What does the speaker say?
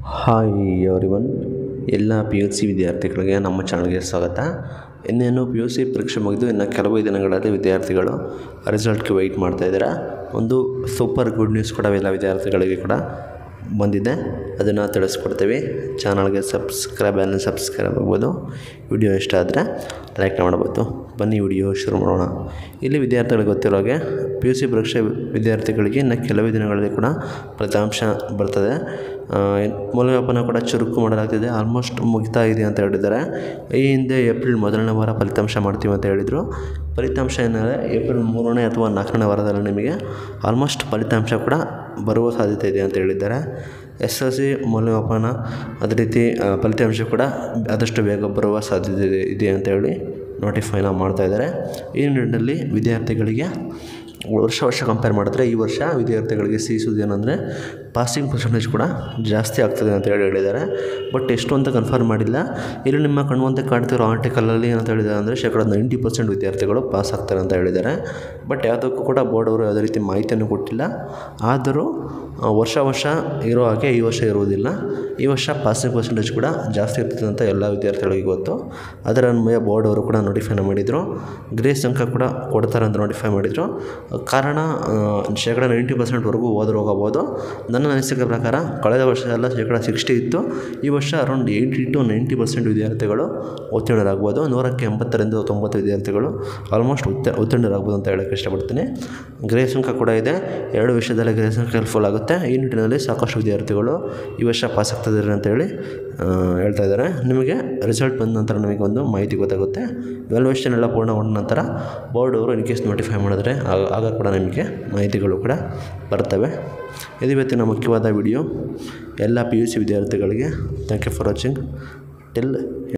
hi everyone ಎಲ್ಲ P U C ವಿದ್ಯಾರ್ಥಿಗಳಿಗೆ ನಮ್ಮ ಚಾನಲ್ಗೆ ಸ್ವಾಗತ ಇನ್ನೇನು ಪಿ ಯು ಸಿ ಪರೀಕ್ಷೆ ಮುಗಿದು ಇನ್ನು ಕೆಲವು ದಿನಗಳಲ್ಲಿ ವಿದ್ಯಾರ್ಥಿಗಳು ರಿಸಲ್ಟ್ಗೆ ವೆಯ್ಟ್ ಮಾಡ್ತಾ ಇದ್ದಾರೆ ಒಂದು ಸೂಪರ್ ಗುಡ್ ನ್ಯೂಸ್ ಕೂಡ ಎಲ್ಲ ವಿದ್ಯಾರ್ಥಿಗಳಿಗೆ ಕೂಡ ಬಂದಿದೆ ಅದನ್ನು ತಿಳಿಸ್ಕೊಡ್ತೀವಿ ಚಾನಲ್ಗೆ ಸಬ್ಸ್ಕ್ರೈಬ್ ಅನ್ನು ಸಬ್ಸ್ಕ್ರೈಬ್ ಆಗ್ಬೋದು ವಿಡಿಯೋ ಇಷ್ಟ ಆದರೆ ಲೈಕ್ ಮಾಡ್ಬೋದು ಬನ್ನಿ ವಿಡಿಯೋ ಶುರು ಮಾಡೋಣ ಇಲ್ಲಿ ವಿದ್ಯಾರ್ಥಿಗಳಿಗೆ ಗೊತ್ತಿರೋ ಹಾಗೆ ಪಿ ಯು ಸಿ ಪರೀಕ್ಷೆ ವಿದ್ಯಾರ್ಥಿಗಳಿಗೆ ಇನ್ನು ಕೆಲವೇ ದಿನಗಳಲ್ಲಿ ಕೂಡ ಫಲಿತಾಂಶ ಬರ್ತದೆ ಆ, ಮೌಲ್ಯಮಾಪನ ಕೂಡ ಚುರುಕು ಮಾಡಲಾಗ್ತಿದೆ ಆಲ್ಮೋಸ್ಟ್ ಮುಗಿತಾ ಇದೆ ಅಂತ ಹೇಳಿದ್ದಾರೆ ಈ ಹಿಂದೆ ಏಪ್ರಿಲ್ ಮೊದಲನೇ ವಾರ ಫಲಿತಾಂಶ ಮಾಡ್ತೀವಿ ಅಂತ ಹೇಳಿದರು ಫಲಿತಾಂಶ ಏನೆಂದರೆ ಏಪ್ರಿಲ್ ಮೂರನೇ ಅಥವಾ ನಾಲ್ಕನೇ ವಾರದಲ್ಲಿ ನಿಮಗೆ ಆಲ್ಮೋಸ್ಟ್ ಫಲಿತಾಂಶ ಕೂಡ ಬರುವ ಸಾಧ್ಯತೆ ಇದೆ ಅಂತ ಹೇಳಿದ್ದಾರೆ ಎಸ್ ಎಲ್ ಸಿ ಮೌಲ್ಯಮಾಪನ ಅದೇ ರೀತಿ ಆ, ಫಲಿತಾಂಶ ಕೂಡ ಆದಷ್ಟು ಬೇಗ ಬರುವ ಸಾಧ್ಯತೆ ಇದೆ ಇದೆ ಅಂತ ಹೇಳಿ ನೋಟಿಫೈನ ಮಾಡ್ತಾ ಇದ್ದಾರೆ ಈ ನಿಟ್ಟಿನಲ್ಲಿ ವಿದ್ಯಾರ್ಥಿಗಳಿಗೆ ವರ್ಷ ವರ್ಷ ಕಂಪೇರ್ ಮಾಡಿದ್ರೆ ಈ ವರ್ಷ ವಿದ್ಯಾರ್ಥಿಗಳಿಗೆ ಸಿಹಿ ಸುದ್ದಿ ಏನಂದರೆ ಪಾಸಿಂಗ್ ಪರ್ಸೆಂಟೇಜ್ ಕೂಡ ಜಾಸ್ತಿ ಆಗ್ತದೆ ಅಂತ ಹೇಳಿ ಹೇಳಿದ್ದಾರೆ ಬಟ್ ಎಷ್ಟು ಅಂತ ಕನ್ಫರ್ಮ್ ಮಾಡಿಲ್ಲ ಇಲ್ಲಿ ನಿಮ್ಮ ಕಣ್ವಂತೆ ಕಾಣ್ತಿರೋ ಆರ್ಟಿಕಲಲ್ಲಿ ಏನಂತ ಹೇಳಿದ್ದಾರೆ ಅಂದರೆ ಶೇಕಡ ನೈಂಟಿ ಪರ್ಸೆಂಟ್ ವಿದ್ಯಾರ್ಥಿಗಳು ಪಾಸ್ ಆಗ್ತಾರೆ ಅಂತ ಹೇಳಿದ್ದಾರೆ ಬಟ್ ಯಾವುದಕ್ಕೂ ಕೂಡ ಬೋರ್ಡ್ ಅವರು ಯಾವುದೇ ರೀತಿ ಮಾಹಿತಿಯನ್ನು ಕೊಟ್ಟಿಲ್ಲ ಆದರೂ ಆ, ವರ್ಷ ವರ್ಷ ಇರೋ ಹಾಗೆ ಈ ವರ್ಷ ಇರುವುದಿಲ್ಲ ಈ ವರ್ಷ ಪಾಸಿಂಗ್ ಪರ್ಸೆಂಟೇಜ್ ಕೂಡ ಜಾಸ್ತಿ ಇರ್ತದೆ ಅಂತ ಎಲ್ಲ ವಿದ್ಯಾರ್ಥಿಗಳಿಗೆ ಗೊತ್ತು ಅದರ ಅನ್ವಯ ಬೋರ್ಡ್ ಅವರು ಕೂಡ ನೋಟಿಫೈನ ಮಾಡಿದರು ಗ್ರೇಸ್ ಅಂಕ ಕೂಡ ಕೊಡ್ತಾರೆ ಅಂತ ನೋಟಿಫೈ ಮಾಡಿದರು ಕಾರಣ ಆ, ಶೇಕಡ ನೈಂಟಿ ಪರ್ಸೆಂಟ್ವರೆಗೂ ಹೋದ್ರೆ ಹೋಗಬೋದು ನನ್ನ ಅನಿಸಿಕೆ ಪ್ರಕಾರ ಕಳೆದ ವರ್ಷ ಎಲ್ಲ ಶೇಕಡ ಸಿಕ್ಸ್ಟಿ ಇತ್ತು ಈ ವರ್ಷ around eighty to ninety percent ವಿದ್ಯಾರ್ಥಿಗಳು ಉತ್ತೀರ್ಣರಾಗ್ಬೋದು ನೂರಕ್ಕೆ ಎಂಬತ್ತರಿಂದ ತೊಂಬತ್ತು ವಿದ್ಯಾರ್ಥಿಗಳು ಆಲ್ಮೋಸ್ಟ್ ಉತ್ತ ಉತ್ತೀರ್ಣರಾಗ್ಬೋದು ಅಂತ ಹೇಳೋಕ್ಕೆ ಇಷ್ಟಪಡ್ತೀನಿ ಗ್ರೇಸ್ ಅಂಕ ಕೂಡ ಇದೆ ಎರಡು ವಿಷಯದಲ್ಲಿ ಗ್ರೇಸ್ ಅಂಕ ಹೆಲ್ಪ್ಫುಲ್ ಆಗುತ್ತೆ ಈ ನಿಟ್ಟಿನಲ್ಲಿ ಸಾಕಷ್ಟು ವಿದ್ಯಾರ್ಥಿಗಳು ಈ ವರ್ಷ ಪಾಸ್ ಆಗ್ತಿದ್ದಾರೆ ಅಂತೇಳಿ ಆ, ಹೇಳ್ತಾ ಇದ್ದಾರೆ ನಿಮಗೆ ರಿಸಲ್ಟ್ ಬಂದ ನಂತರ ನಿಮಗೆ ಒಂದು ಮಾಹಿತಿ ಗೊತ್ತಾಗುತ್ತೆ ವ್ಯಾಲ್ಯೂಯೇಷನ್ ಎಲ್ಲ ಪೂರ್ಣಗೊಂಡ ನಂತರ ಬೋರ್ಡ್ ಅವರು ಇನ್ ಕೇಸ್ ನೋಟಿಫೈ ಮಾಡಿದ್ರೆ ಆಗ ಆಗ ಕೂಡ ನಿಮಗೆ ಮಾಹಿತಿಗಳು ಕೂಡ ಬರ್ತವೆ ಇದು ಇವತ್ತಿನ ಮುಖ್ಯವಾದ ವಿಡಿಯೋ ಎಲ್ಲ ಪಿ ಯು ಸಿ ವಿದ್ಯಾರ್ಥಿಗಳಿಗೆ thank you for watching till